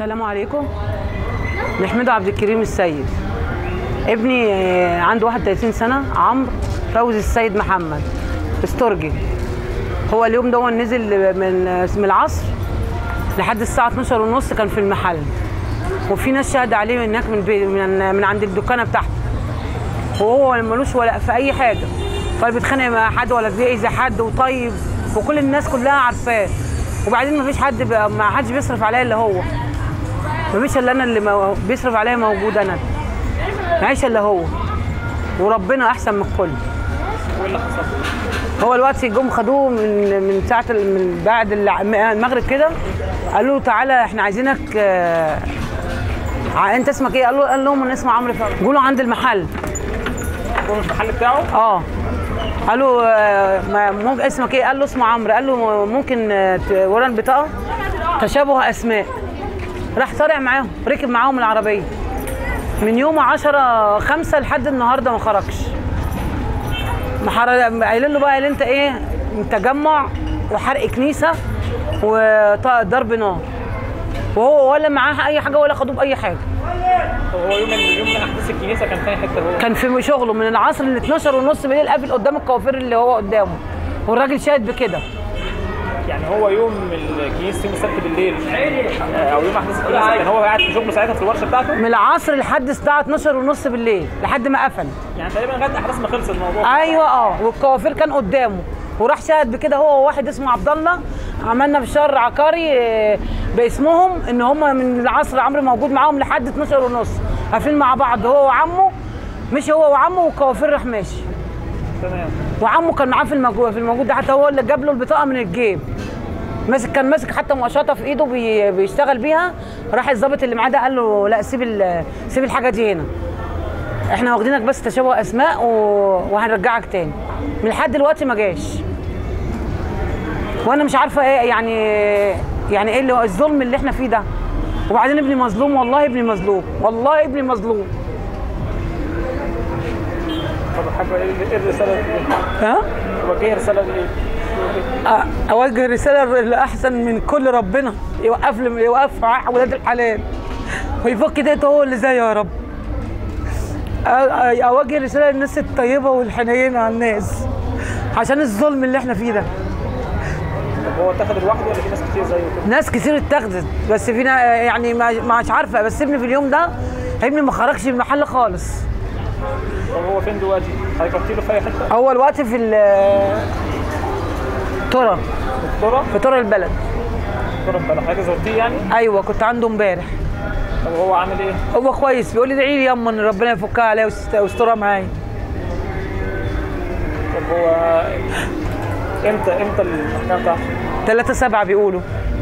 السلام عليكم محمد عبد الكريم السيد ابني آه، عنده 31 سنة عمرو فوزي السيد محمد استرجي هو اليوم ده نزل من من العصر لحد الساعة 12 ونص كان في المحل وفي ناس شهد عليه هناك من بي من, من عند الدكانة بتاعته وهو ملوش ولا في أي حاجة ولا بيتخانق مع حد ولا بيأذي حد وطيب وكل الناس كلها عارفاه وبعدين مفيش حد بقى- ما حدش بيصرف عليا الا هو مفيش الا انا اللي مو- بيصرف عليا موجود انا معيش الا هو وربنا احسن من الكل هو الوقت جم خدوه من من ساعه ال- من بعد الع- المغرب كده قالوا له تعالى احنا عايزينك آه، ع- انت اسمك ايه؟ قال له قال لهم انا اسمي عمرو فوزي قولوا عند المحل هو مش المحل بتاعه اه قالوا آه، ما- ممكن اسمك ايه؟ قال له اسمه عمرو قال له ممكن آه، تورينا البطاقه تشابه اسماء راح طالع معاهم ركب معاهم العربيه من يوم 10 5 لحد النهارده ما خرجش ما حر- قايلين له بقى قال انت ايه تجمع وحرق كنيسه وضرب نار وهو ولا معاه اي حاجه ولا خدوه باي حاجه هو يوم من يوم من احداث الكنيسه كان فين حته هو كان في شغله من العصر ل 12 ونص بالليل قافل قدام الكوافير اللي هو قدامه والراجل شاهد بكده يعني هو يوم الكنيسه يوم السبت بالليل آه، او يوم احداث الكنيسه كان هو قاعد في شغله ساعتها في الورشه بتاعته من العصر لحد الساعه 12 ونص بالليل لحد ما قفل يعني تقريبا لغايه احداث ما خلص الموضوع ايوه اه والكوافير كان قدامه وراح شاهد بكده هو وواحد اسمه عبد الله عملنا في شهر عقاري آه، باسمهم ان هم من العصر عمرو موجود معاهم لحد 12 ونص قافلين مع بعض هو وعمه مش هو وعمه والكوافير راح ماشي تمام وعمه كان معاه في الموجود في الموجود ده حتى هو اللي جاب له البطاقه من الجيب ماسك كان ماسك حتى مقشطه في ايده بي بيشتغل بيها راح الظابط اللي معاه ده قال له لا سيب ال- سيب الحاجه دي هنا احنا واخدينك بس تشابه اسماء و... وهنرجعك تاني من لحد دلوقتي ما جاش وانا مش عارفه ايه يعني يعني ايه اللي هو الظلم اللي احنا فيه ده وبعدين ابني مظلوم والله ابني مظلوم والله ابني مظلوم طب حاجه ايه إيه الرساله دي؟ ها وجه رساله لايه؟ أ- اوجه رساله لاحسن من كل ربنا يوقف لي يوقف مع ولاد الحلال ويفك دقته هو اللي زيه يا رب أ- أ- اوجه رساله للناس الطيبه والحنينه على الناس عشان الظلم اللي احنا فيه ده طب هو اتاخد لوحده ولا في ناس كتير زيه كده؟ ناس كتير اتاخدت بس فينا يعني ما- مش عارفه بس ابني في اليوم ده ابني ما خرجش من المحل خالص طب هو فين دلوقتي؟ حضرتك رحتي له في اي حته؟ هو الوقت في ال- ترى دكتوره؟ في ترى البلد دكتوره انت حضرتك زرتيه يعني؟ ايوه كنت عنده امبارح طب هو عامل ايه؟ هو كويس بيقول لي ادعي لي يما ان ربنا يفكها عليا ويست- ويسترها معايا طب هو امتى امتى المحكمه بتاعته؟ 3 7 بيقولوا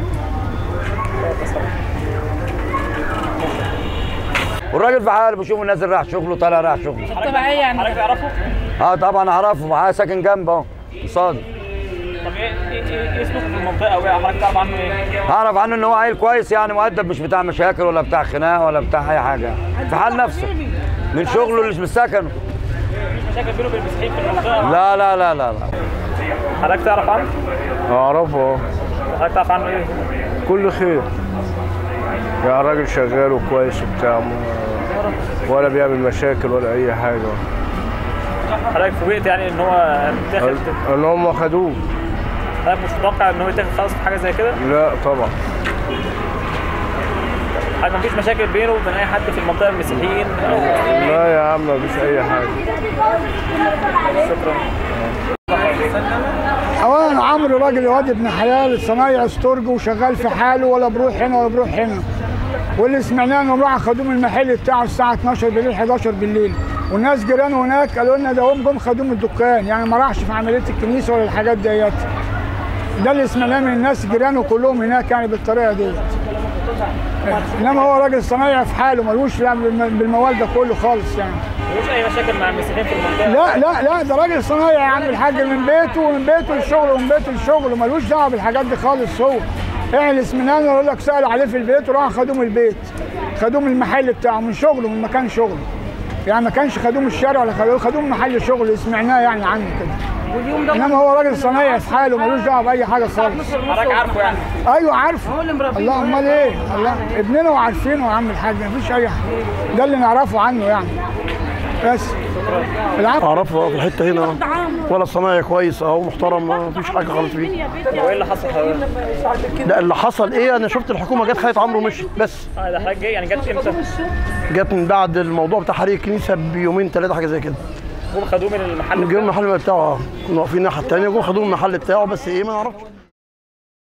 والراجل في حاله بشوفه نازل رايح شغله طالع رايح شغله طبيعيه يعني حضرتك تعرفه؟ اه طبعا اعرفه معاه ساكن جنبه اهو قصادي طب ايه ايه ايه إيه اسمه في المنطقه او ايه حضرتك تعرف عنه ايه؟ اعرف عنه ان هو عيل كويس يعني مؤدب مش بتاع مشاكل ولا بتاع خناق ولا بتاع اي حاجه في حال نفسه من شغله اللي مش سكنه مفيش مشاكل بينه وبين المسيحيين في المنطقه لا لا لا لا لا حضرتك تعرف عنه؟ اعرفه حضرتك تعرف عنه ايه؟ كل خير يا راجل شغال وكويس وبتاع ما- ولا بيعمل مشاكل ولا اي حاجه حضرتك فوجئت يعني ان هو داخل ان هم خدوه حضرتك مش متوقع ان هو يتاخد خالص في حاجه زي كده؟ لا طبعا حضرتك مفيش مشاكل بينه وبين اي حد في المنطقه المسيحيين او لا يا عم مفيش اي حاجه شكرا اولا عمرو راجل واد ابن حلال صنايع استرج وشغال في حاله ولا بروح هنا ولا بروح هنا واللي سمعناه انهم راحوا خدوه من المحل بتاعه الساعه 12 بالليل 11 بالليل والناس جيرانه هناك قالوا لنا ده هم جم خدوه من الدكان يعني ما راحش في عمليه الكنيسه ولا الحاجات ديت ده اللي سمعناه من الناس جيرانه كلهم هناك يعني بالطريقه ديت انما هو راجل صنايع في حاله ملوش لا بالم- بالموال ده كله خالص يعني مفيش اي مشاكل مع المسيحيين في المنطقه لا لا لا ده راجل صنايعي يا عم الحاج من بيته ومن بيته للشغل ومن بيته للشغل ملوش دعوه بالحاجات دي خالص هو اعلى اسمنان يقول لك سالوا عليه في البيت وراح خدوه من البيت خدوه من المحل بتاعه من شغله من مكان شغله يعني ما كانش خدوم الشارع ولا خدوم خدوم محل شغل سمعناه يعني عنه كده واليوم ده انما هو راجل صنايعي في حاله ملوش دعوه باي حاجه خالص حضرتك عارفه يعني ايوه عارفه هو اللي مربيه الله امال ايه الله ابننا وعارفينه يا عم الحاج مفيش اي حاجه ده اللي نعرفه عنه يعني بس العفو اعرفه في الحته هنا ولا صنايعي كويس اهو محترم ما فيش حاجه غلط فيه هو ايه اللي حصل حضرتك؟ لا اللي حصل ايه انا شفت الحكومه جت خدت عمرو ومشيت بس اه ده حضرتك جاي يعني جت امتى؟ جت من بعد الموضوع بتاع حريق الكنيسه بيومين ثلاثه حاجه زي كده هم خدوه من المحل جم المحل بتاعه كنا واقفين الناحيه الثانيه جم خدوه من المحل بتاعه بس ايه ما نعرفش